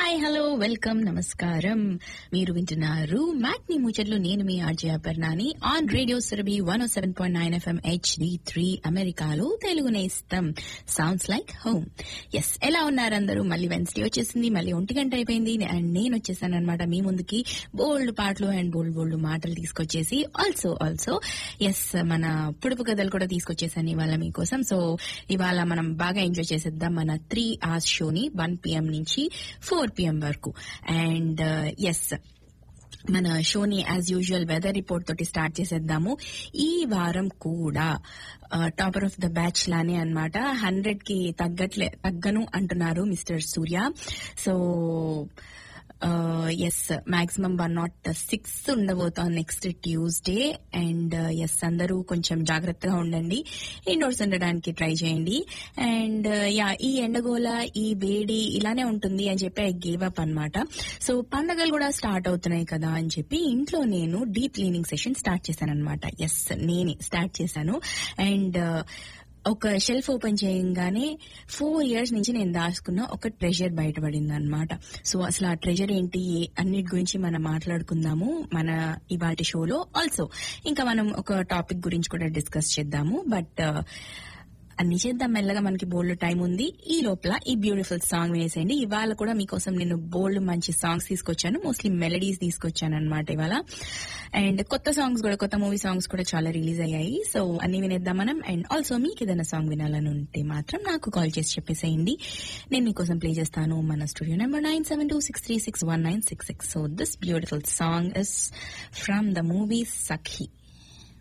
hi hello welcome నమస్కారం మీరు వింటున్నారు మ్యాట్ని ముచ్చట్లు నేను మీ ఆర్జే అపర్ణాని on radio Surabhi one seven point nine FM HD three అమెరికాలో తెలుగు నేస్తం సౌండ్స్ లైక్ హోమ్ ఎస్ ఎలా ఉన్నారు అందరూ మళ్ళీ వెన్స్డే వచ్చేసింది మళ్ళీ ఒంటి గంట అయిపోయింది అండ్ నేను వచ్చేసాను అనమాట మీ ముందుకి బోల్డ్ పాటలు అండ్ బోల్డ్ బోల్డ్ మాటలు తీసుకొచ్చేసి ఆల్సో ఆల్సో ఎస్ మన పొడుపు కథలు కూడా తీసుకొచ్చేసాను ఇవాళ మీకోసం సో ఇవాళ మనం బాగా ఎంజాయ్ చేసేద్దాం మన త్రీ అవర్స్ షోని వన్ పిఎం నుంచి ఫోర్ పిఎం వరకు అండ్ ఎస్ మన షోని యాజ్ యూజువల్ వెదర్ రిపోర్ట్ తోటి స్టార్ట్ చేసేద్దాము ఈ వారం కూడా టాపర్ ఆఫ్ ద బ్యాచ్ లానే అనమాట హండ్రెడ్ కి తగ్గట్లే తగ్గను అంటున్నారు mister Surya so yes maximum one naught six ఉండబోతాం నెక్స్ట్ ట్యూస్డే అండ్ ఎస్ అందరూ కొంచెం జాగ్రత్తగా ఉండండి ఇండోర్స్ ఉండడానికి ట్రై చేయండి అండ్ యా ఈ ఎండగోల ఈ వేడి ఇలానే ఉంటుంది అని చెప్పి ఐ గేవ్ అప్ అనమాట సో పండగలు కూడా స్టార్ట్ అవుతున్నాయి కదా అని చెప్పి ఇంట్లో నేను డీప్ క్లీనింగ్ సెషన్ స్టార్ట్ చేశాను అనమాట ఎస్ నేనే స్టార్ట్ చేశాను అండ్ ఒక షెల్ఫ్ ఓపెన్ చేయగానే ఫోర్ ఇయర్స్ నుంచి నేను దాచుకున్న ఒక ట్రెజర్ బయటపడింది అనమాట సో అసలు ఆ ట్రెజర్ ఏంటి అన్నిటి గురించి మనం మాట్లాడుకుందాము మన ఇవాటి షోలో ఆల్సో ఇంకా మనం ఒక టాపిక్ గురించి కూడా డిస్కస్ చేద్దాము బట్ అన్ని చేద్దాం మెల్లగా మనకి బోల్డ్ టైం ఉంది ఈ లోపల ఈ బ్యూటిఫుల్ సాంగ్ వేసేయండి ఇవాళ కూడా మీకోసం నేను బోల్డ్ మంచి సాంగ్స్ తీసుకొచ్చాను మోస్ట్లీ మెలడీస్ తీసుకొచ్చాను అనమాట ఇవాళ అండ్ కొత్త సాంగ్స్ కూడా కొత్త మూవీ సాంగ్స్ కూడా చాలా రిలీజ్ అయ్యాయి సో అన్ని వినేద్దాం మనం అండ్ ఆల్సో మీకు ఏదైనా సాంగ్ వినాలని ఉంటే మాత్రం నాకు కాల్ చేసి చెప్పేసేయండి నేను మీకోసం ప్లే చేస్తాను మన studio number nine seven two six three six one nine six six so this beautiful song is from the movie Sakhi